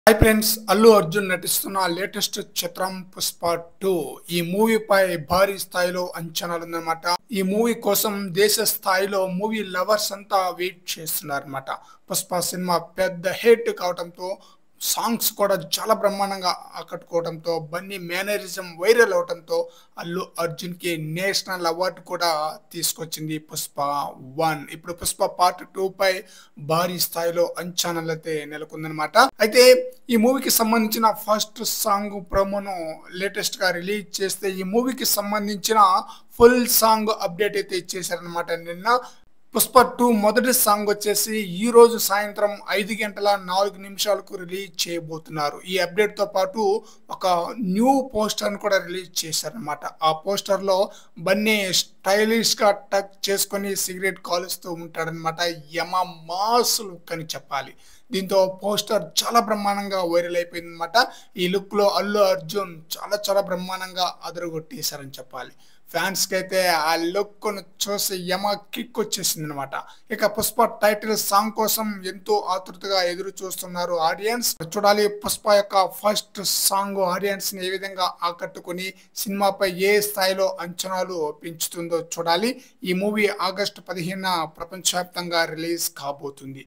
hi friends Allu Arjun నటిస్తున్న latest చిత్రం Pushpa two ఈ మూవీపై భారీ స్థాయిలో అంచనాలు ఉందన్నమాట ఈ మూవీ కోసం దేశ స్థాయిలో మూవీ లవర్స్ అంతా వెయిట్ చేస్తున్నారన్నమాట పుష్ప సినిమా పెద్ద హిట్ కావడంతో సాంగ్స్ కూడా చాలా బ్రహ్మాండంగా ఆకట్టుకోవడంతో బన్నీ మేనరిజం వైరల్ అవడంతో అల్లు అర్జున్ కి నేషనల్ అవార్డు కూడా తీసుకొచ్చింది పుష్ప వన్ ఇప్పుడు పుష్ప పార్ట్ టూ పై భారీ స్థాయిలో అంచనాలు అయితే నెలకొందనమాట అయితే ఈ మూవీకి సంబంధించిన ఫస్ట్ సాంగ్ ప్రోమోను లేటెస్ట్ గా రిలీజ్ చేస్తే ఈ మూవీకి సంబంధించిన ఫుల్ సాంగ్ అప్డేట్ అయితే ఇచ్చేసారనమాట నిన్న పుష్ప టూ మొదటి సాంగ్ వచ్చేసి ఈ రోజు సాయంత్రం ఐదు గంటల నాలుగు నిమిషాలకు రిలీజ్ చేయబోతున్నారు ఈ అప్డేట్ తో పాటు ఒక న్యూ పోస్టర్ కూడా రిలీజ్ చేశారనమాట ఆ పోస్టర్ లో బన్నీ స్టైలిష్ గా టక్ చేసుకొని సిగరెట్ కాలుస్తూ ఉంటాడనమాట యమ మాస్ లుక్ అని చెప్పాలి దీంతో పోస్టర్ చాలా బ్రహ్మాండంగా వైరల్ అయిపోయింది అనమాట ఈ లుక్ లో అల్లు అర్జున్ చాలా చాలా బ్రహ్మాండంగా అదరగొట్టేశారని చెప్పాలి ఫ్యాన్స్ కి అయితే ఆ లుక్ చూసి యమ కిక్ వచ్చేసింది అనమాట ఇక పుష్ప టైటిల్ సాంగ్ కోసం ఎంతో ఆతృతగా ఎదురు చూస్తున్నారు ఆడియన్స్ చూడాలి పుష్ప యొక్క ఫస్ట్ సాంగ్ ఆడియన్స్ ని ఏ విధంగా ఆకట్టుకుని సినిమాపై ఏ స్థాయిలో అంచనాలు పెంచుతుందో చూడాలి ఈ మూవీ ఆగస్టు పదిహేన ప్రపంచవ్యాప్తంగా రిలీజ్ కాబోతుంది